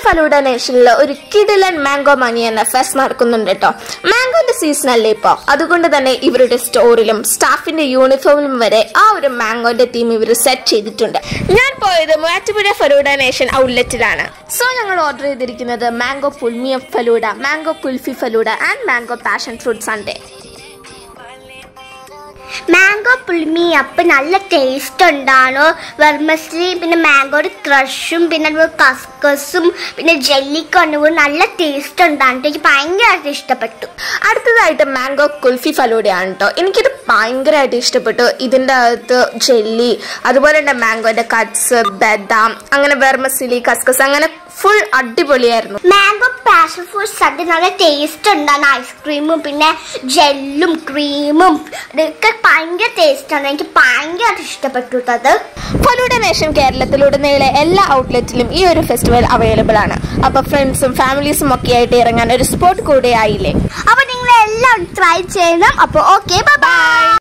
ഫലൂഡ നേഷനിൽ ഒരു കിഡിലൻ മാംഗോ മണി എന്ന ഫെസ്റ്റ് നടക്കുന്നുണ്ട് കേട്ടോ മാംഗോന്റെ സീസൺ അല്ലേ ഇപ്പോൾ അതുകൊണ്ട് തന്നെ ഇവരുടെ സ്റ്റോറിലും സ്റ്റാഫിന്റെ യൂണിഫോമിലും വരെ ആ ഒരു മാംഗോന്റെ തീം ഇവർ സെറ്റ് ചെയ്തിട്ടുണ്ട് ഞാൻ പോയത് മൂവാറ്റുപുഴ ഫലൂഡ നേഷൻ ഔട്ട്ലെറ്റിലാണ് സോ ഞങ്ങൾ ഓർഡർ ചെയ്തിരിക്കുന്നത് മാംഗോ പുൽമിയ falooda mango kulfi falooda and mango passion fruit sundae mango പുളിമി അപ്പം നല്ല ടേസ്റ്റ് ഉണ്ടാണ് വെർമസ്ലി പിന്നെ മാംഗോയുടെ ക്രഷും പിന്നെ അതുപോലെ കസ്കസും പിന്നെ ജെല്ലിക്കൊണ്ടും നല്ല ടേസ്റ്റ് ഉണ്ടാണ് എനിക്ക് ഭയങ്കരമായിട്ട് ഇഷ്ടപ്പെട്ടു അടുത്തതായിട്ട് മാംഗോ കുൽഫി ഫലൂഡയാണ് കേട്ടോ എനിക്കിത് ഭയങ്കരമായിട്ട് ഇഷ്ടപ്പെട്ടു ഇതിൻ്റെ അകത്ത് ജെല്ലി അതുപോലെ തന്നെ മാംഗോന്റെ കട്ട്സ് ബദാം അങ്ങനെ വെർമസിലി കസ്കസ് അങ്ങനെ ഫുൾ അടിപൊളിയായിരുന്നു മാംഗോ പാഷൻ ഫ്രൂട്ട് സദ്യ നല്ല ടേസ്റ്റ് ഉണ്ടാണ് ഐസ്ക്രീമും പിന്നെ ജെല്ലും ക്രീമും ഇതൊക്കെ ഭയങ്കര ടേസ്റ്റ് ആണ് എനിക്ക് ഭയങ്കരമായിട്ട് ഇഷ്ടപ്പെട്ടു അത് ഫലൂഡ നേഷൻ കേരളത്തിലുടനീളെ എല്ലാ ഔട്ട്ലെറ്റിലും ഈ ഒരു ഫെസ്റ്റിവൽ അവൈലബിൾ ആണ് അപ്പൊ ഫ്രണ്ട്സും ഫാമിലീസും ഒക്കെ ആയിട്ട് ഇറങ്ങാൻ ഒരു സ്പോട്ട് കൂടെ ആയില്ലേ അപ്പൊ നിങ്ങൾ എല്ലാം ട്രൈ ചെയ്യണം അപ്പൊ ഓക്കെ ബൈ